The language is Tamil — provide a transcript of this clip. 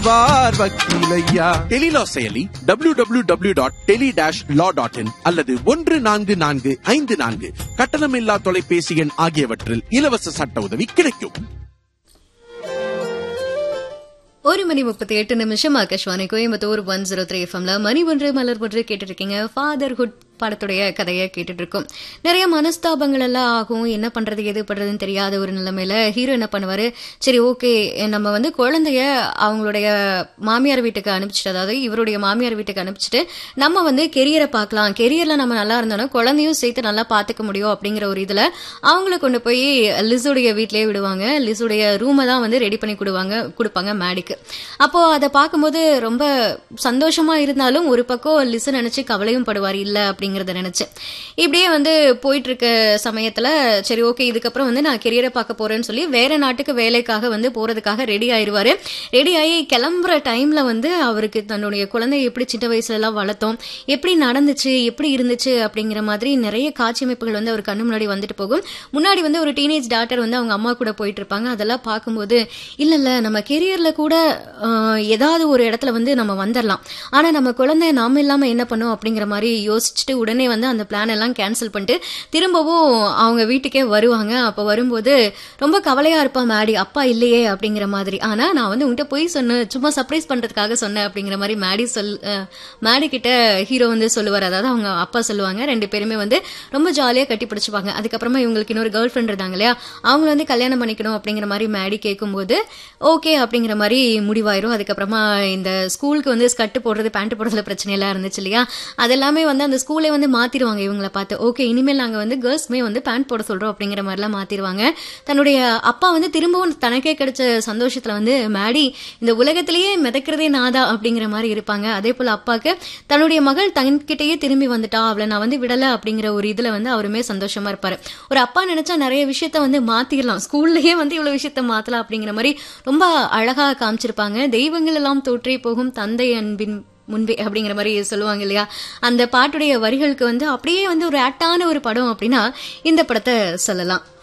வார் வக்கீலையா டெலிலா செயலி W W W dot tele dash law dot in அல்லது ஒன்று நான்கு நான்கு ஐந்து நான்கு கட்டணமில்லா தொலைபேசி எண் ஆகியவற்றில் இலவச சட்ட உதவி கிடைக்கும் ஒரு மணி முப்பத்தி எட்டு நிமிஷம் Akashvani Coimbatore one zero three எஃப்எம்ல மணி ஒன்று மலர் ஒன்று கேட்டுட்டு இருக்கீங்க ஃபாதர்ஹுட் படத்துடைய கதையை கேட்டுட்டு இருக்கோம் நிறைய மனஸ்தாபங்கள் எல்லாம் ஆகும் என்ன பண்றது எது பண்றதுன்னு தெரியாத ஒரு நிலைமையில ஹீரோ என்ன பண்ணுவாரு சரி ஓகே நம்ம வந்து குழந்தைய அவங்களுடைய மாமியார் வீட்டுக்கு அனுப்பிச்சிட்டு அதாவது இவருடைய மாமியார் வீட்டுக்கு அனுப்பிச்சிட்டு நம்ம வந்து கெரியரை பார்க்கலாம் கெரியர்ல நம்ம நல்லா இருந்தோம்னா குழந்தையும் சேர்த்து நல்லா பாத்துக்க முடியும் அப்படிங்கிற ஒரு இதுல அவங்கள கொண்டு போய் லிஸுடைய வீட்லயே விடுவாங்க லிஸுடைய ரூமை தான் வந்து ரெடி பண்ணி கொடுவாங்க கொடுப்பாங்க மேடிக்கு அப்போ அதை பார்க்கும்போது ரொம்ப சந்தோஷமா இருந்தாலும் ஒரு பக்கம் லிசு நினைச்சு கவலையும் படுவார் இல்ல அப்படிங்கறத நினைச்சு இப்படியே வந்து போயிட்டு இருக்க சமயத்துல சரி ஓகே இதுக்கப்புறம் வந்து நான் கெரியரை பார்க்க போறேன்னு சொல்லி வேற நாட்டுக்கு வேலைக்காக வந்து போறதுக்காக ரெடி ஆயிருவாரு ரெடி ஆகி கிளம்புற டைம்ல வந்து அவருக்கு தன்னுடைய குழந்தைய எப்படி சின்ன வயசுல எல்லாம் வளர்த்தோம் எப்படி நடந்துச்சு எப்படி இருந்துச்சு அப்படிங்கிற மாதிரி நிறைய காட்சி அமைப்புகள் வந்து அவர் கண்ணு முன்னாடி வந்துட்டு போகும் முன்னாடி வந்து ஒரு டீனேஜ் டாக்டர் வந்து அவங்க அம்மா கூட போயிட்டு இருப்பாங்க அதெல்லாம் பார்க்கும்போது இல்ல இல்ல நம்ம கெரியர்ல கூட ஆஹ், ஏதாவது ஒரு இடத்துல வந்து நம்ம வந்துடலாம் ஆனா நம்ம குழந்தை நாம இல்லாம என்ன பண்ணும் அப்படிங்கிற மாதிரி யோசிச்சுட்டு உடனே வந்து அந்த பிளான் எல்லாம் கேன்சல் பண்ணிட்டு திரும்பவும் அவங்க வீட்டுக்கே வருவாங்க அப்ப வரும்போது ரொம்ப கவலையா இருப்பா மேடி அப்பா இல்லையே அப்படிங்கிற மாதிரி ஆனா நான் வந்து உன்கிட்ட போய் சொன்னேன் சும்மா சர்ப்ரைஸ் பண்றதுக்காக சொன்னேன் அப்படிங்கிற மாதிரி மேடி சொல் அஹ், மேடி கிட்ட ஹீரோ வந்து சொல்லுவார் அதாவது அவங்க அப்பா சொல்லுவாங்க ரெண்டு பேருமே வந்து ரொம்ப ஜாலியா கட்டி பிடிச்சுப்பாங்க அதுக்கப்புறமா இவங்களுக்கு இன்னொரு கேர்ள் ஃப்ரெண்ட் இருந்தாங்க இல்லையா அவங்கள வந்து கல்யாணம் பண்ணிக்கணும் அப்படிங்கிற மாதிரி மேடி கேட்கும்போது ஓகே அப்படிங்கிற மாதிரி முடிவாயிரும் அதுக்கப்புறமா இந்த ஸ்கூலுக்கு வந்து ஸ்கர்ட் போடுறது பேண்ட் போடுறதுல பிரச்சனை எல்லாம் இருந்துச்சு இல்லையா அதெல்லாமே வந்து அந்த ஸ்கூலே வந்து மாத்திருவாங்க இவங்கள பார்த்து ஓகே இனிமேல் நாங்க வந்து கேர்ள்ஸ்மே வந்து பேண்ட் போட சொல்றோம் அப்படிங்கிற மாதிரிலாம் மாத்திருவாங்க தன்னுடைய அப்பா வந்து திரும்பவும் தனக்கே கிடைச்ச சந்தோஷத்துல வந்து மேடி இந்த உலகத்திலேயே மிதக்கிறதே நாதா அப்படிங்கிற மாதிரி இருப்பாங்க அதே போல அப்பாக்கு தன்னுடைய மகள் தன்கிட்டயே திரும்பி வந்துட்டா அவளை நான் வந்து விடல அப்படிங்கிற ஒரு இதுல வந்து அவருமே சந்தோஷமா இருப்பாரு ஒரு அப்பா நினைச்சா நிறைய விஷயத்த வந்து மாத்திரலாம் ஸ்கூல்லயே வந்து இவ்வளவு விஷயத்த மாத்தலாம் அப்படிங்கிற மாதிரி ரொம்ப அழகா காமிச்சிருப்பாங்க தெய்வங்கள் எல்லாம் தோற்றே போகும் தந்தை அன்பின் முன்பே அப்படிங்கிற மாதிரி சொல்லுவாங்க இல்லையா அந்த பாட்டுடைய வரிகளுக்கு வந்து அப்படியே வந்து ஒரு ஆக்டான ஒரு படம் அப்படின்னா இந்த படத்தை சொல்லலாம்